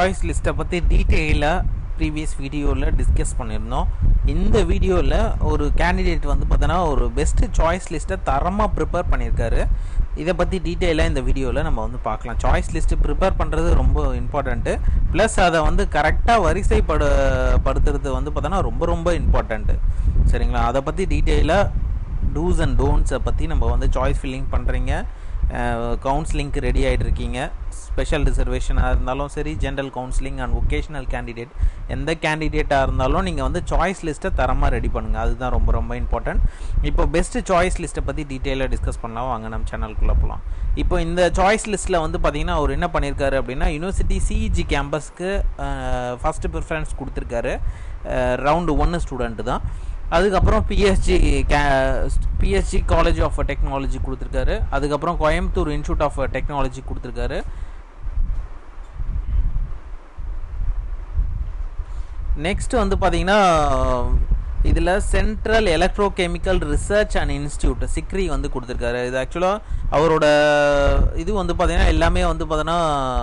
choice லிஸ்ட்டை பற்றி டீட்டெயிலாக ப்ரீவியஸ் வீடியோவில் டிஸ்கஸ் பண்ணியிருந்தோம் இந்த வீடியோவில் ஒரு கேண்டிடேட் வந்து பார்த்தோன்னா ஒரு பெஸ்ட்டு சாய்ஸ் லிஸ்ட்டை தரமாக ப்ரிப்பேர் பண்ணியிருக்காரு இதை பற்றி டீட்டெயிலாக இந்த வீடியோவில் நம்ம வந்து பார்க்கலாம் சாய்ஸ் லிஸ்ட்டு ப்ரிப்பேர் பண்ணுறது ரொம்ப இம்பார்ட்டண்ட்டு ப்ளஸ் அதை வந்து கரெக்டாக வரிசைப்பட படுத்துறது வந்து பார்த்தோன்னா ரொம்ப ரொம்ப இம்பார்ட்டண்ட்டு சரிங்களா அதை பற்றி டீட்டெயிலாக டூஸ் அண்ட் டோன்ட்ஸை பற்றி நம்ம வந்து சாய்ஸ் ஃபில்லிங் பண்ணுறீங்க கவுன்சிலிங்க்கு ரெடி ஆகிட்டு இருக்கீங்க ஸ்பெஷல் ரிசர்வேஷனாக இருந்தாலும் சரி general counselling and vocational candidate எந்த கேண்டிடேட்டாக இருந்தாலும் நீங்கள் வந்து சாய்ஸ் லிஸ்ட்டை தரமாக ரெடி பண்ணுங்கள் அதுதான் ரொம்ப ரொம்ப இம்பார்ட்டன்ட் இப்போ பெஸ்ட்டு சாய்ஸ் லிஸ்ட்டை பற்றி டீட்டெயிலாக டிஸ்கஸ் பண்ணலாம் வாங்க நம்ம சேனலுக்குள்ளே போகலாம் இப்போ இந்த சாய்ஸ் லிஸ்ட்டில் வந்து பார்த்தீங்கன்னா அவர் என்ன பண்ணியிருக்காரு அப்படின்னா யூனிவர்சிட்டி சிஇஜி கேம்பஸ்க்கு ஃபஸ்ட்டு ப்ரிஃபரன்ஸ் கொடுத்துருக்காரு ரவுண்டு ஒன்று ஸ்டூடெண்ட்டு தான் அதுக்கப்புறம் PSG K PSG college of technology கொடுத்துருக்காரு அதுக்கப்புறம் கோயம்புத்தூர் இன்ஸ்டியூட் ஆஃப் டெக்னாலஜி கொடுத்துருக்காரு நெக்ஸ்ட் வந்து பார்த்தீங்கன்னா இதில் central electrochemical research and institute CECRI வந்து கொடுத்துருக்காரு இது ஆக்சுவலாக அவரோட இது வந்து பார்த்தீங்கன்னா எல்லாமே வந்து பார்த்தீங்கன்னா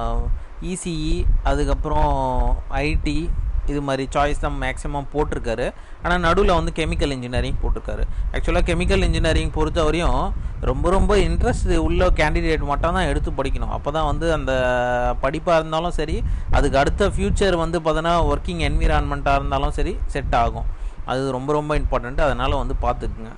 இசிஇ அதுக்கப்புறம் ஐடி இது மாதிரி சாய்ஸ் தான் மேக்ஸிமம் போட்டிருக்காரு ஆனால் நடுவில் வந்து கெமிக்கல் இன்ஜினியரிங் போட்டிருக்காரு ஆக்சுவலாக கெமிக்கல் இன்ஜினியரிங் பொறுத்த வரையும் ரொம்ப ரொம்ப இன்ட்ரெஸ்ட் உள்ள கேண்டிடேட் மட்டும் தான் எடுத்து படிக்கணும் அப்போ தான் வந்து அந்த படிப்பாக இருந்தாலும் சரி அதுக்கு அடுத்த ஃப்யூச்சர் வந்து பார்த்தோன்னா ஒர்க்கிங் என்விரான்மெண்ட்டாக இருந்தாலும் சரி செட் ஆகும் அது ரொம்ப ரொம்ப இம்பார்ட்டண்ட்டு அதனால் வந்து பார்த்துக்குங்க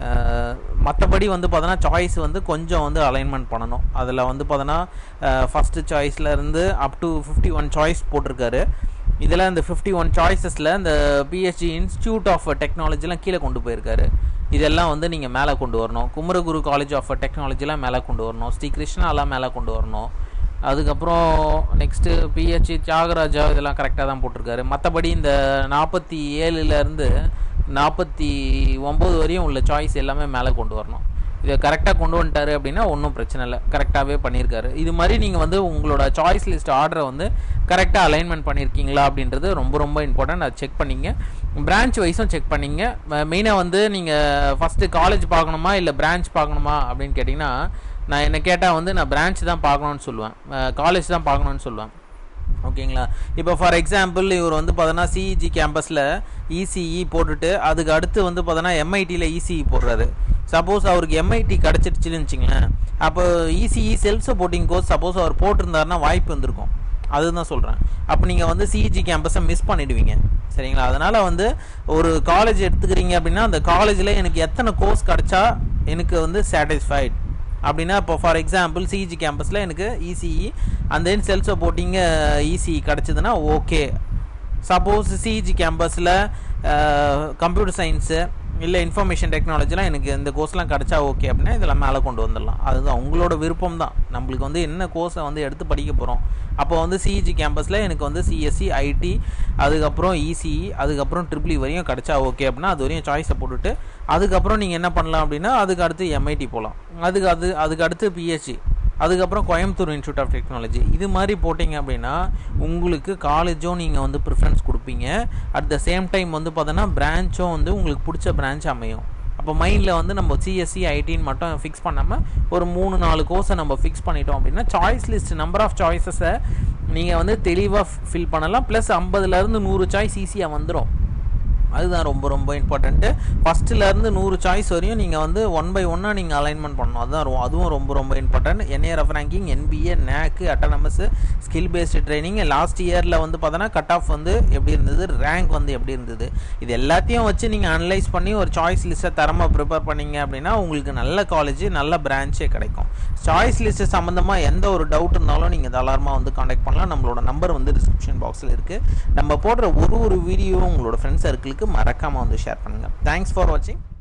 மற்றபடி வந்து பார்த்தோன்னா சாய்ஸ் வந்து கொஞ்சம் வந்து அலைன்மெண்ட் பண்ணணும் அதில் வந்து பார்த்தோன்னா ஃபஸ்ட்டு சாய்ஸ்லேருந்து up to fifty one choice போட்டிருக்காரு இதில் இந்த ஃபிஃப்டி ஒன் சாய்ஸஸில் இந்த பிஎஸ்ஜி இன்ஸ்டியூட் ஆஃப் டெக்னாலஜிலாம் கீழே கொண்டு போயிருக்காரு இதெல்லாம் வந்து நீங்கள் மேலே கொண்டு வரணும் குமரகுரு காலேஜ் ஆஃப் டெக்னாலஜிலாம் மேலே கொண்டு வரணும் ஸ்ரீ கிருஷ்ணாலாம் மேலே கொண்டு வரணும் அதுக்கப்புறம் நெக்ஸ்ட்டு பிஹெச்சி தியாகராஜா இதெல்லாம் கரெக்டாக தான் போட்டிருக்காரு மற்றபடி இந்த நாற்பத்தி ஏழுலேருந்து நாற்பத்தி ஒம்பது வரையும் உள்ள சாய்ஸ் எல்லாமே மேலே கொண்டு வரணும் இதை கரெக்டாக கொண்டு வந்துட்டாரு அப்படின்னா ஒன்றும் பிரச்சனை இல்லை கரெக்டாகவே பண்ணியிருக்காரு இது மாதிரி நீங்கள் வந்து உங்களோட சாய்ஸ் லிஸ்ட் ஆர்டரை வந்து கரெக்டாக அலைன்மெண்ட் பண்ணியிருக்கீங்களா அப்படின்றது ரொம்ப ரொம்ப இம்பார்ட்டன்ட் அதை செக் பண்ணிங்க பிரான்ச் வைஸும் செக் பண்ணிங்க மெயினாக வந்து நீங்கள் ஃபஸ்ட்டு காலேஜ் பார்க்கணுமா இல்லை பிரான்ச் பார்க்கணுமா அப்படின்னு கேட்டிங்கன்னா நான் என்ன கேட்டால் வந்து நான் பிரான்ச் தான் பார்க்கணுன்னு சொல்லுவேன் காலேஜ் தான் பார்க்கணுன்னு சொல்லுவேன் ஓகேங்களா இப்போ ஃபார் எக்ஸாம்பிள் இவர் வந்து பார்த்தோன்னா சிஇஜி கேம்பஸில் இசிஇ போட்டுட்டு அதுக்கு அடுத்து வந்து பார்த்தோன்னா எம்ஐடியில் இசிஇ போடுறாரு சப்போஸ் அவருக்கு எம்ஐடி கிடச்சிருச்சுன்னு வச்சிங்களேன் அப்போ ECE self supporting course suppose அவர் போட்டிருந்தாருன்னா வாய்ப்பு வந்திருக்கும் அதுதான் சொல்கிறேன் அப்போ நீங்கள் வந்து சிஇஜி கேம்பஸை மிஸ் பண்ணிடுவீங்க சரிங்களா அதனால் வந்து ஒரு காலேஜ் எடுத்துக்கிறீங்க அப்படின்னா அந்த காலேஜில் எனக்கு எத்தனை கோர்ஸ் கிடச்சா எனக்கு வந்து சாட்டிஸ்ஃபைட் அப்படின்னா இப்போ ஃபார் எக்ஸாம்பிள் சிஇஜி கேம்பஸில் எனக்கு இசிஇ அந்த தென் செல்ஃப் சப்போர்ட்டிங்கு இசிஇ கிடச்சிதுன்னா ஓகே சப்போஸ் சிஇஜி கேம்பஸில் கம்ப்யூட்டர் சயின்ஸு இல்லை இன்ஃபர்மேஷன் டெக்னாலஜிலாம் எனக்கு இந்த கோர்ஸ்லாம் கிடச்சா ஓகே அப்படின்னா இதெல்லாம் மேலே கொண்டு வந்துடலாம் அதுதான் உங்களோட விருப்பம் தான் நம்மளுக்கு வந்து என்ன கோர்ஸை வந்து எடுத்து படிக்க போகிறோம் அப்போ வந்து சிஇஜி கேம்பஸில் எனக்கு வந்து சிஎஸ்சி ஐடி அதுக்கப்புறம் இசிஇ அதுக்கப்புறம் ட்ரிபிள் வரையும் கிடச்சா ஓகே அப்படின்னா அது வரையும் சாய்ஸை போட்டுட்டு அதுக்கப்புறம் நீங்கள் என்ன பண்ணலாம் அப்படின்னா அதுக்கு அடுத்து எம்ஐடி போகலாம் அதுக்கு அது அதுக்கு அடுத்து பிஹெச்சி அதுக்கப்புறம் கோயம்புத்தூர் இன்ஸ்டியூட் ஆஃப் டெக்னாலஜி இது மாதிரி போட்டிங்க அப்படின்னா உங்களுக்கு காலேஜும் நீங்கள் வந்து ப்ரிஃபரன்ஸ் கொடுப்பீங்க அட் த சேம் டைம் வந்து பார்த்தோன்னா பிரான்ச்சும் வந்து உங்களுக்கு பிடிச்ச பிரான்ச் அமையும் அப்போ மைண்டில் வந்து நம்ம சிஎஸ்சி ஐடின்னு மட்டும் ஃபிக்ஸ் பண்ணாமல் ஒரு மூணு நாலு கோர்ஸை நம்ம ஃபிக்ஸ் பண்ணிட்டோம் அப்படின்னா சாய்ஸ் லிஸ்ட் நம்பர் ஆஃப் சாய்ஸஸை நீங்கள் வந்து தெளிவாக ஃபில் பண்ணலாம் ப்ளஸ் ஐம்பதுலேருந்து நூறு சாய்ஸ் ஈஸியாக வந்துடும் அதுதான் ரொம்ப ரொம்ப இம்பார்ட்டண்ட்டு ஃபஸ்ட்டுலேருந்து நூறு சாய்ஸ் வரையும் நீங்கள் வந்து ஒன் பை ஒன்னாக நீங்கள் அலைன்மெண்ட் பண்ணணும் அதுதான் அதுவும் ரொம்ப ரொம்ப important NARF ranking NBA NAAC autonomous skill based training last இயரில் வந்து பார்த்தோன்னா கட் ஆஃப் வந்து எப்படி இருந்தது ரேங்க் வந்து எப்படி இருந்தது இது எல்லாத்தையும் வச்சு நீங்கள் அனலைஸ் பண்ணி ஒரு சாய்ஸ் லிஸ்ட்டை தரமாக ப்ரிப்பேர் பண்ணீங்க அப்படின்னா உங்களுக்கு நல்ல காலேஜ் நல்ல பிரான்ச்சே கிடைக்கும் சாய்ஸ் லிஸ்ட்டு சம்மந்தமாக எந்த ஒரு டவுட் இருந்தாலும் நீங்கள் தாராளமாக வந்து காண்டாக்ட் பண்ணலாம் நம்மளோட நம்பர் வந்து டிஸ்கிரிப்ஷன் பாக்ஸில் இருக்குது நம்ம போடுற ஒரு ஒரு வீடியோவும் உங்களோட ஃப்ரெண்ட்ஸ் சர்க்கிளுக்கு மறக்காமல் வந்து ஷேர் பண்ணுங்கள் தேங்க்ஸ் ஃபார் வாட்சிங்